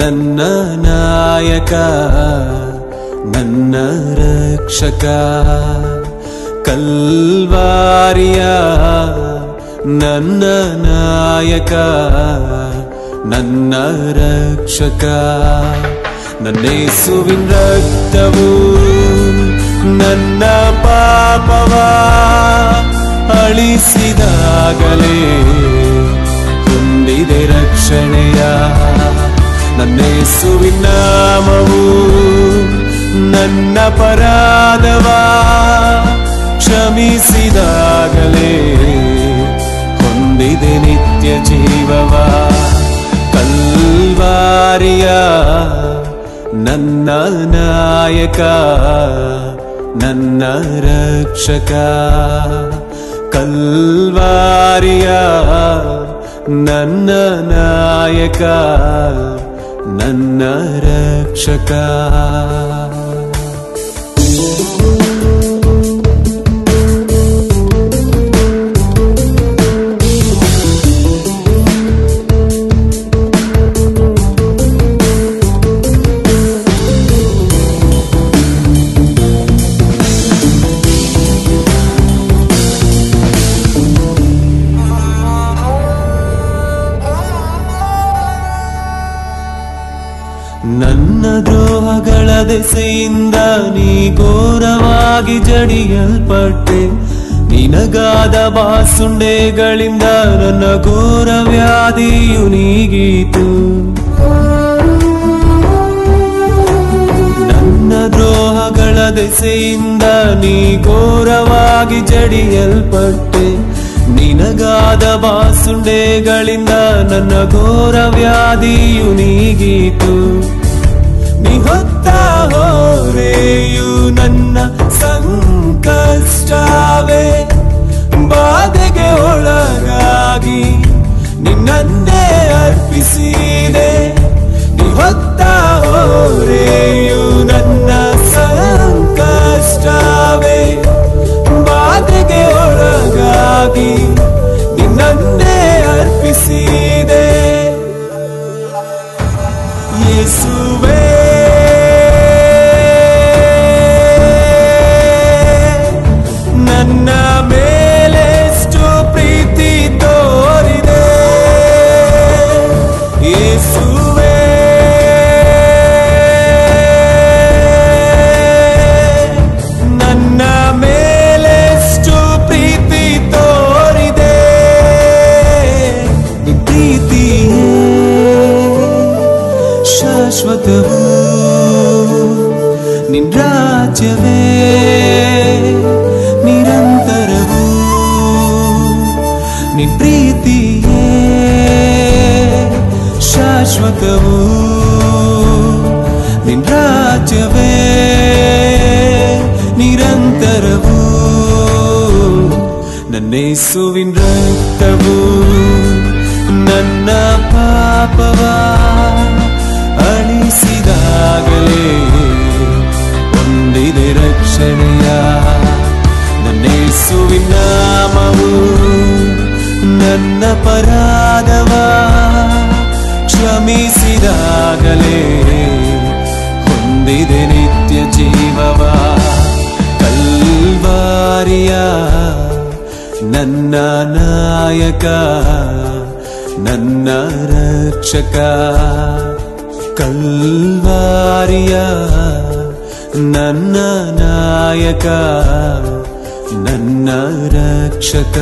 ನನ್ನ ನಾಯಕ ನನ್ನ ರಕ್ಷಕ ಕಲ್ವಾರಿಯ ನನ್ನ ನಾಯಕ ನನ್ನ ರಕ್ಷಕ ನನ್ನೇಸುವಿನ ರಕ್ತವು ನನ್ನ ಪಾಪವ ಅಳಿಸಿದಾಗಲೇ ಹೊಂದಿದೆ ರಕ್ಷಣೆಯ ನನ್ನೇಸುವಿನ ನಾಮವು ನನ್ನ ಪರಾಧವ ಕ್ಷಮಿಸಿದಾಗಲೇ ಹೊಂದಿದೆ ನಿತ್ಯ ಜೀವವ ಕಲ್ವಾರಿಯ ನನ್ನ ನಾಯಕ ನನ್ನ ರಕ್ಷಕ ಕಲ್ವಾರಿಯ ನನ್ನ ನಾಯಕ ನನ್ನ ರಕ್ಷಕ ನನ್ನ ದ್ರೋಹಗಳ ದೆಸೆಯಿಂದ ನೀ ಘೋರವಾಗಿ ಜಡಿಯಲ್ಪಟ್ಟೆ ನಿನಗಾದ ಬಾಸುಂಡೆಗಳಿಂದ ನನ್ನ ಘೋರ ವ್ಯಾಧಿಯು ನೀಗೀತು ನನ್ನ ದ್ರೋಹಗಳ ದೆಸೆಯಿಂದ ನೀ ಘೋರವಾಗಿ ಜಡಿಯಲ್ಪಟ್ಟೆ ನಿನಗಾದ ಬಾಸುಂಡೆಗಳಿಂದ ನನ್ನ ಘೋರ ವ್ಯಾಧಿಯು ನೀಗೀತು ನೀ ಹೊತ್ತ ಹೋರೆಯು ನನ್ನ ಸಂಕಷ್ಟವೇ ಬಾಧೆಗೆ ಒಳಗಾಗಿ ನಿನ್ನನ್ನೇ ಅರ್ಪಿಸಿದೆ ನೀ ಹೊತ್ತ ಹೋರೆಯು ನನ್ನ ಸಂಕಷ್ಟವೇ ಬಾಧೆಗೆ ಒಳಗಾಗಿ ನಿನ್ನನ್ನೇ ಅರ್ಪಿಸಿದೆ ಯೇಸುವೇ ನನ್ನ ಮೇಲೆಷ್ಟು ಪ್ರೀತಿ ತೋರಿದೆ ಯೇಸುವೇ ನನ್ನ ಮೇಲೆಷ್ಟು ಪ್ರೀತಿ ತೋರಿದೆ ಈ ಪ್ರೀತಿಯೇ ಶಾಶ್ವತವು ನಿನ್ ರಾಜ್ಯವೇ ನಿರಂತರವು ನಿನ್ ಪ್ರೀತಿಯೇ ಶಾಶ್ವತವು ನಿನ್ ರಾಜ್ಯವೇ ನಿರಂತರವು ನನ್ನೇಸುವಿನ ರಕ್ತವು ನನ್ನ ಪಾಪವ ಅಳಿಸಿದಾಗಲೇ ಹೊಂದಿದೆ ರಕ್ಷಣೆಯ ನನ್ನೇಸುವಿನ ನಾಮವು ನನ್ನ ಪರಾಧವ ಕ್ಷಮಿಸಿದಾಗಲೇ ಹೊಂದಿದೆ ನಿತ್ಯ ಜೀವವ ಕಲ್ವಾರಿಯ ನನ್ನ ನಾಯಕ ನನ್ನ ರಕ್ಷಕ ಕಲ್ವಾರಿಯ ನನ್ನ ನಾಯಕ ನನ್ನ ರಕ್ಷಕ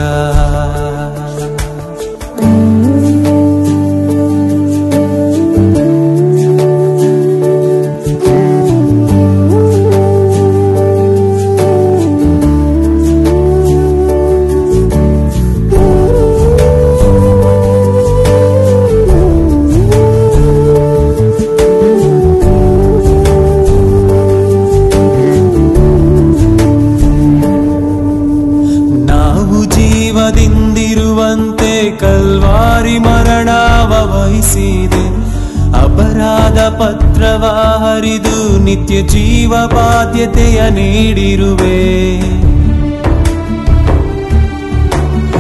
ನಾವು ಜೀವದಿಂದಿರುವಂತೆ ಕಲ್ವಾರಿ ಮರಣವ ವಹಿಸಿದೆ ಅಪರಾಧ ಪತ್ರವ ಹರಿದು ನಿತ್ಯ ಜೀವ ಬಾಧ್ಯತೆಯ ನೀಡಿರುವೆ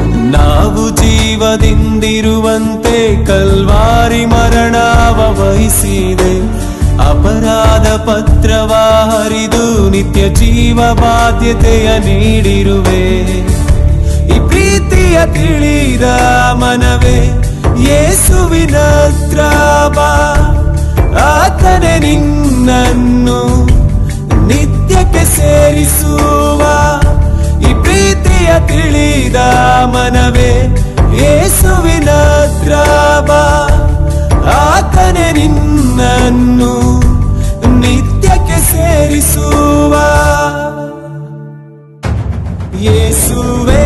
ನಾವು ಜೀವದಿಂದಿರುವಂತೆ ಕಲ್ವಾರಿ ಮರಣವ ವಹಿಸಿ ಅಳಿಸಿದೆ ಅಪರಾಧ ಪತ್ರವ ಹರಿದು ನಿತ್ಯ ಜೀವ ಬಾಧ್ಯತೆಯ ನೀಡಿರುವೆ ಈ ಪ್ರೀತಿಯ ತಿಳಿದ ಮನವೇ ಯೇಸುವಿನತ್ರ ಬಾ ಆತನೆ ನಿನ್ನನ್ನು ನಿತ್ಯಕ್ಕೆ ಸೇರಿಸುವ ಈ ಪ್ರೀತಿಯ ತಿಳಿದ ಮನವೇ ಯೇಸುವಿನತ್ರ ಬಾ ಆತನೆ ನಿನ್ನನ್ನು ನಿತ್ಯಕ್ಕೆ ಸೇರಿಸುವ ಯೇಸುವೇ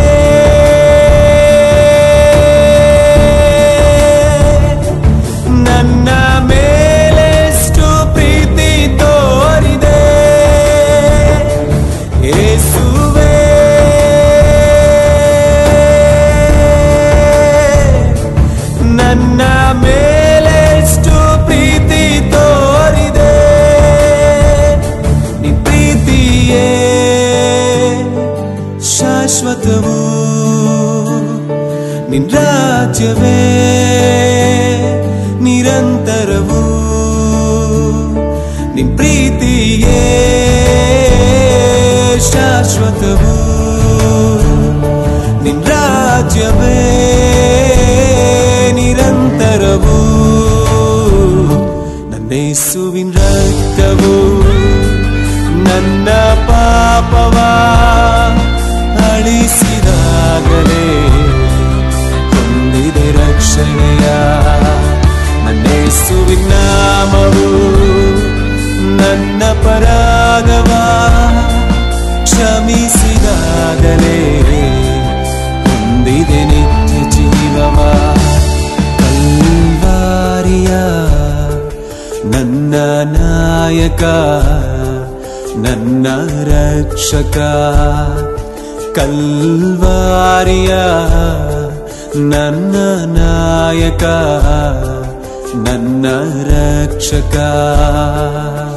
ನನ್ನ ಮೇಲೆಷ್ಟು ಪ್ರೀತಿ ತೋರಿದೆ ಯೇಸುವೇ ನನ್ನ ಮೇಲೆಷ್ಟು ಪ್ರೀತಿ ತೋರಿದೆ ನಿ ಪ್ರೀತಿಯೇ ಶಾಶ್ವತವು ನಿನ್ ರಾಜ್ಯವೇ ನಿರಂತರವು ನಿನ್ ಪ್ರೀತಿಯೇ ಶಾಶ್ವತವು ನಿನ್ ರಾಜ್ಯವೇ ನಿರಂತರವು ನನ್ನೇಸುವಿನ ರಕ್ತವು ನನ್ನ ಪಾಪವ ಅಳಿಸಿದಾಗಲೇ ಹೊಂದಿದೆ ರಕ್ಷಣೆಯ ನನ್ನೇಸುವಿನ ನಾಮವು ನನ್ನ ಪರಾಗವ ಕ್ಷಮಿಸಿದಾಗಲೇ ಹೊಂದಿದೆ ನಿತ್ಯ ಜೀವವ ಕಲ್ವಾರಿಯ ನನ್ನ ನಾಯಕ ನನ್ನ ರಕ್ಷಕ ಕಲ್ವಾರಿಯ ನನ್ನ ನಾಯಕ ನನ್ನ ರಕ್ಷಕ